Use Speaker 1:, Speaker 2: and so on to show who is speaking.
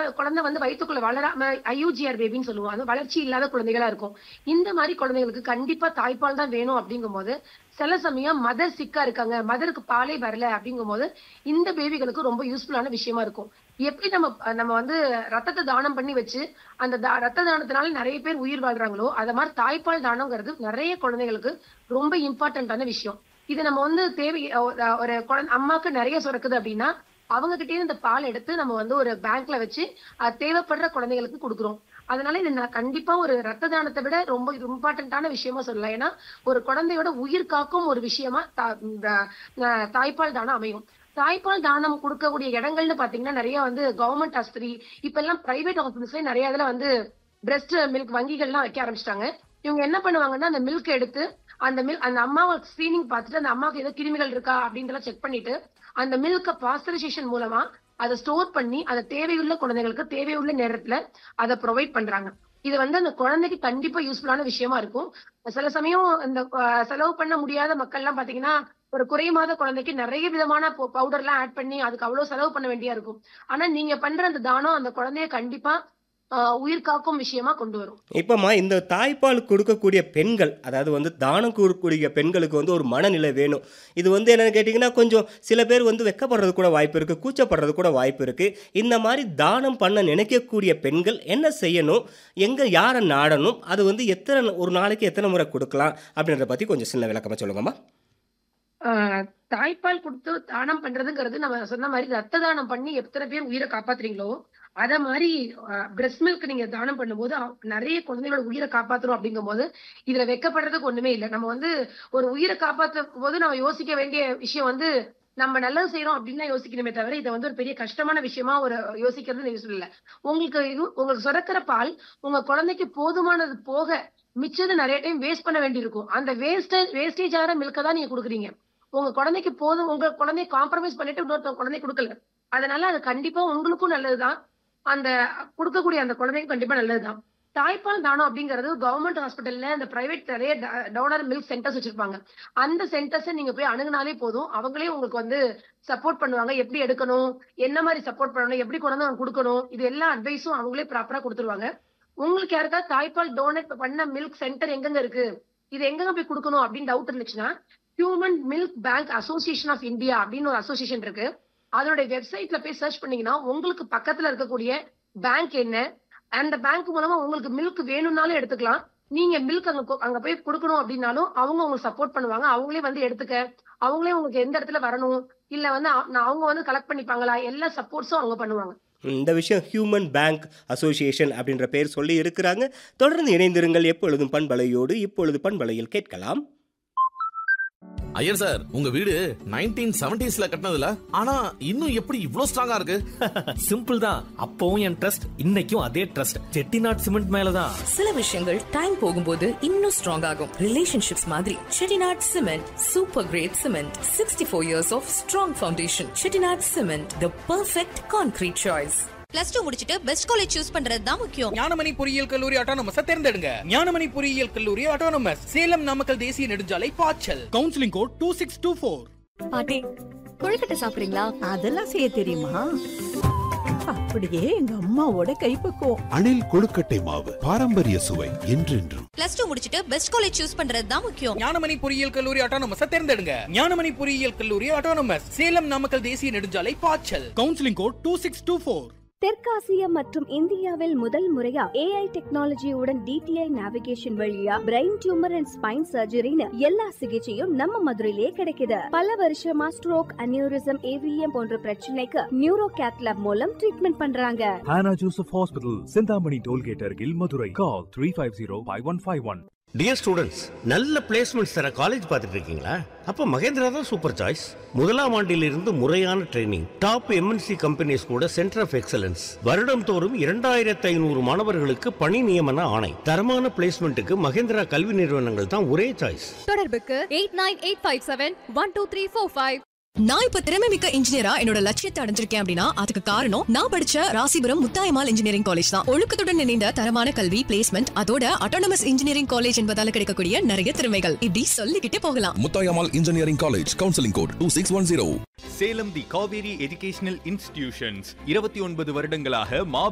Speaker 1: குழந்தை வந்து வயிற்றுக்குள்ள வளராம ஐயூஜிஆர் பேபின்னு சொல்லுவோம் அது வளர்ச்சி இல்லாத குழந்தைகளா இருக்கும் இந்த மாதிரி குழந்தைகளுக்கு கண்டிப்பா தாய்ப்பால் தான் வேணும் அப்படிங்கும் போது சில சமயம் மதர் சிக்கா இருக்காங்க மதருக்கு பாலே வரல அப்படிங்கும் போது இந்த பேபிகளுக்கு ரொம்ப யூஸ்ஃபுல்லான விஷயமா இருக்கும் எப்படி நம்ம நம்ம வந்து ரத்தத்தை தானம் பண்ணி வச்சு அந்த தா- ரத்த தானத்தினால நிறைய பேர் உயிர் வாழ்றாங்களோ அத மாதிரி தாய்ப்பால் தானம்ங்கிறது நிறைய குழந்தைகளுக்கு ரொம்ப இம்பார்ட்டன்டான விஷயம் இது நம்ம வந்து தேவை ஒரு- ஒரு குழந்தை அம்மாக்கு நிறைய சுரக்குது அப்படின்னா அவங்க கிட்டே இந்த பால் எடுத்து நம்ம வந்து ஒரு பேங்க்ல வச்சு அது தேவைப்படுற குழந்தைகளுக்கு கொடுக்குறோம் அதனால இது நான் கண்டிப்பா ஒரு ரத்த தானத்தை விட ரொம்ப இம்பார்ட்டன்டான விஷயமா சொல்லலாம் ஏன்னா ஒரு குழந்தையோட உயிர் காக்கும் ஒரு விஷயமா தா- இந்த, அஹ், தாய்ப்பால் தானம் அமையும் தாய்ப்பால் தானம் கொடுக்கக்கூடிய இடங்கள்னு பாத்தீங்கன்னா நிறைய வந்து கவர்மெண்ட் ஆஸ்பத்திரி இப்ப எல்லாம் பிரைவேட் ஹாஸ்பிட்டல்ஸ்ல நிறைய இதுல வந்து பிரஸ்ட் மில்க் வங்கிகள்லாம் வைக்க ஆரம்பிச்சிட்டாங்க இவங்க என்ன பண்ணுவாங்கன்னா அந்த மில்க் எடுத்து அந்த மில்க் அந்த அம்மாவை ஸ்கிரீனிங் பார்த்துட்டு அந்த அம்மாவுக்கு ஏதோ கிருமிகள் இருக்கா அப்படின்றத செக் பண்ணிட்டு அந்த மில்க பாஸ்டரைசேஷன் மூலமா அதை ஸ்டோர் பண்ணி அதை தேவையுள்ள குழந்தைகளுக்கு தேவையுள்ள நேரத்துல அதை ப்ரொவைட் பண்றாங்க இது வந்து அந்த குழந்தைக்கு கண்டிப்பா யூஸ்ஃபுல்லான விஷயமா இருக்கும் சில சமயம் இந்த அஹ், செலவு பண்ண முடியாத மக்கள்லாம் பாத்தீங்கன்னா ஒரு குறைமாத குழந்தைக்கு நிறைய விதமான பவுடர் எல்லாம் ஆட் பண்ணி அதுக்கு அவ்வளவு செலவு பண்ண வேண்டியா இருக்கும் ஆனா நீங்க பண்ற அந்த தானம் அந்த குழந்தைய கண்டிப்பா ஆஹ், உயிர் காக்கும் விஷயமா கொண்டு வரும்
Speaker 2: இப்போம்மா இந்த தாய்ப்பால் கொடுக்கக்கூடிய பெண்கள் அதாவது வந்து தானம் கொடுக்கக்கூடிய பெண்களுக்கு வந்து ஒரு மனநிலை வேணும் இது வந்து என்னென்னு கேட்டிங்கன்னா கொஞ்சம் சில பேர் வந்து வெக்கப்படுறது கூட வாய்ப்பு இருக்குது கூச்சப்படுறது கூட வாய்ப்பு இருக்குது இந்த மாதிரி தானம் பண்ண நினைக்கக்கூடிய பெண்கள் என்ன செய்யணும் எங்கே யாரை நாடணும் அது வந்து எத்தனை ஒரு நாளைக்கு எத்தனை முறை கொடுக்கலாம் அப்படின்றத பற்றி கொஞ்சம் சின்ன விளக்கமாக சொல்லுங்கம்மா
Speaker 1: ஆஹ், தாய்ப்பால் கொடுத்து தானம் பண்றதுங்கிறது நம்ம சொன்ன மாதிரி ரத்த தானம் பண்ணி எத்தனை பேர் உயிரை காப்பாத்துறீங்களோ அத மாதிரி பிரஸ்ட் மில்க் நீங்க தானம் பண்ணும்போது அ- நிறைய குழந்தைகளோட உயிரை காப்பாத்துறோம் அப்படிங்கும் போது இதுல வெக்கப்படுறதுக்கு ஒண்ணுமே இல்லை நம்ம வந்து ஒரு உயிரை காப்பாற்றும் போது நம்ம யோசிக்க வேண்டிய விஷயம் வந்து நம்ம நல்லது செய்யறோம் அப்படின்னு யோசிக்கணுமே தவிர இதை வந்து ஒரு பெரிய கஷ்டமான விஷயமா ஒரு யோசிக்கிறது யூஸ் இல்ல உங்களுக்கு இது உங்களுக்கு சுரக்கிற பால் உங்க குழந்தைக்கு போதுமானது போக மிச்சது நிறைய டைம் வேஸ்ட் பண்ண வேண்டியிருக்கும் அந்த வேஸ்டேஜ் வேஸ்டேஜ் ஆகிற மில்க தான் நீங்க கொடுக்குறீங்க உங்க குழந்தைக்கு போதும் உங்க குழந்தைய காம்ப்ரமைஸ் பண்ணிட்டு இன்னொருத்தவங்க குழந்தை கொடுக்கல அதனால அது கண்டிப்பா உங்களுக்கும் நல்லதுதான் அந்த கொடுக்கக்கூடிய அந்த குழந்தைக்கும் கண்டிப்பா நல்லதுதான் தாய்ப்பால் தானம் அப்படிங்கிறது கவர்மெண்ட் ஹாஸ்பிட்டல்ல இந்த பிரைவேட் நிறைய டோனர் மில்க் சென்டர்ஸ் வச்சிருப்பாங்க அந்த சென்டர்ஸை நீங்க போய் அணுகுனாலே போதும் அவங்களே உங்களுக்கு வந்து சப்போர்ட் பண்ணுவாங்க எப்படி எடுக்கணும் என்ன மாதிரி சப்போர்ட் பண்ணணும் எப்படி கொண்டு வந்து கொடுக்கணும் இது எல்லா அட்வைஸும் அவங்களே ப்ராப்பரா கொடுத்துருவாங்க உங்களுக்கு யாருக்காவது தாய்ப்பால் டோனேட் பண்ண மில்க் சென்டர் எங்கெங்க இருக்கு இது எங்கெங்க போய் கொடுக்கணும் அப்படின்னு டவுட் இருந்துச்சுன்னா human milk bank association of India அப்படின்னு ஒரு அசோசியேஷன் இருக்கு அதனுடைய வெப்சைட்ல போய் சர்ச் பண்ணீங்கன்னா உங்களுக்கு பக்கத்துல இருக்கக்கூடிய பேங்க் என்ன அந்த பேங்க் மூலமா உங்களுக்கு மில்க் வேணும்னாலும் எடுத்துக்கலாம் நீங்க மில்க் அங்க கொ- அங்க போய் கொடுக்கணும் அப்படின்னாலும் அவங்க உங்களுக்கு சப்போர்ட் பண்ணுவாங்க அவங்களே வந்து எடுத்துக்க அவங்களே உங்களுக்கு எந்த இடத்துல வரணும் இல்ல வந்து அ- நான் அவங்க வந்து கலெக்ட் பண்ணிப்பாங்களா எல்லா சப்போர்ட்ஸும் அவங்க பண்ணுவாங்க
Speaker 2: இந்த விஷயம் ஹியூமன் பேங்க் அசோசியேஷன் அப்படின்ற பேர் சொல்லி இருக்கிறாங்க தொடர்ந்து இணைந்திருங்கள் எப்பொழுதும் பண்பலையோடு இப்பொழுது பண்பலையில் கேட்கலாம்
Speaker 3: ஐயர் சார் உங்க வீடு நைன்டீன் செவன்டிஸ்ல கட்டினதுல ஆனா இன்னும் எப்படி இவ்ளோ ஸ்ட்ராங்கா இருக்கு
Speaker 4: சிம்பிள் தான் அப்பவும் என் ட்ரஸ்ட் இன்னைக்கும் அதே ட்ரஸ்ட் செட்டிநாட் சிமெண்ட் மேலதான்
Speaker 5: சில விஷயங்கள் டைம் போகும்போது இன்னும் ஸ்ட்ராங் ஆகும் ரிலேஷன்ஷிப்ஸ் மாதிரி Chettinad cement super grade cement sixty four years of strong foundation Chettinad cement the perfect concrete choice
Speaker 6: plus two முடிச்சிட்டு பெஸ்ட் காலேஜ் சூஸ் பண்றது தான் முக்கியம்
Speaker 7: ஞானமணி பொறியியல் கல்லூரி ஆட்டோனமஸ் தேர்ந்தெடுங்க ஞானமணி பொறியியல் கல்லூரி ஆட்டோனமஸ் சேலம் நாமக்கல் தேசிய நெடுஞ்சாலை பாய்ச்சல் counselling code two six two four
Speaker 8: பாட்டி கொழுக்கட்டை சாப்பிடுறீங்களா
Speaker 9: அதெல்லாம் செய்ய தெரியுமா அப்படியே எங்க அம்மாவோட கைப்பக்குவம்
Speaker 10: அணில் கொழுக்கட்டை மாவு பாரம்பரிய சுவை என்றென்றும்
Speaker 6: பிளஸ் டூ முடிச்சிட்டு பெஸ்ட் காலேஜ் சூஸ் பண்றது தான் முக்கியம்
Speaker 7: ஞானமணி பொறியியல் கல்லூரி ஆட்டோனமஸ் தேர்ந்தெடுங்க ஞானமணி பொறியியல் கல்லூரி ஆட்டோனமஸ் சேலம் நாமக்கல் தேசிய நெடுஞ்சாலை பாய்ச்சல் counselling code two six two four
Speaker 8: தெற்காசியா மற்றும் இந்தியாவில் முதல் முறையா ஏஐ டெக்னாலஜியுடன் டிடிஐ நேவிகேஷன் வழியா பிரெயின் டியூமர் அண்ட் ஸ்பைன் சர்ஜரின்னு எல்லா சிகிச்சையும் நம்ம மதுரையிலே கிடைக்குது பல வருஷமா ஸ்ட்ரோக் அனியூரிசம் ஏவிஎம் போன்ற பிரச்சனைக்கு நியூரோ கேத்லாப் மூலம் ட்ரீட்மெண்ட் பண்றாங்க
Speaker 4: Hannah Joseph hospital Chinthamani toll gate அருகில் Madurai call three five zero five one five one
Speaker 11: dear students நல்ல பிளேஸ்மெண்ட்ஸ் தர காலேஜ் பார்த்துட்டு இருக்கீங்களா அப்போ மகேந்திரா தான் சூப்பர் சாய்ஸ் முதலாம் ஆண்டிலிருந்து முறையான ட்ரைனிங் டாப் எம்என்சி கம்பெனிஸ் கூட சென்டர் ஆஃப் எக்ஸலன்ஸ் வருடம் தோறும் இரண்டாயிரத்து ஐநூறு மாணவர்களுக்கு பணி நியமன ஆணை தரமான பிளேஸ்மெண்ட்டுக்கு மகேந்திரா கல்வி நிறுவனங்கள் தான் ஒரே சாய்ஸ்
Speaker 6: தொடர்புக்கு eight nine eight five seven one two three four five
Speaker 5: நான் இப்ப திறமை மிக்க இன்ஜினியரா என்னோட லட்சியத்தை அடைஞ்சிருக்கேன் அப்படின்னா அதுக்கு காரணம் நான் படிச்ச ராசிபுரம் முத்தாயமால் இன்ஜினியரிங் காலேஜ் தான் ஒழுக்கத்துடன் இணைந்த தரமான கல்வி பிளேஸ்மெண்ட் அதோட அட்டானமஸ் இன்ஜினியரிங் காலேஜ் என்பதால கிடைக்கக்கூடிய நிறைய திறமைகள் இப்படி சொல்லிக்கிட்டே போகலாம்
Speaker 10: Muthayammal engineering college counselling code two six one zero
Speaker 12: Salem the Kaveri educational institutions இருபத்தி ஒன்பது வருடங்களாக மா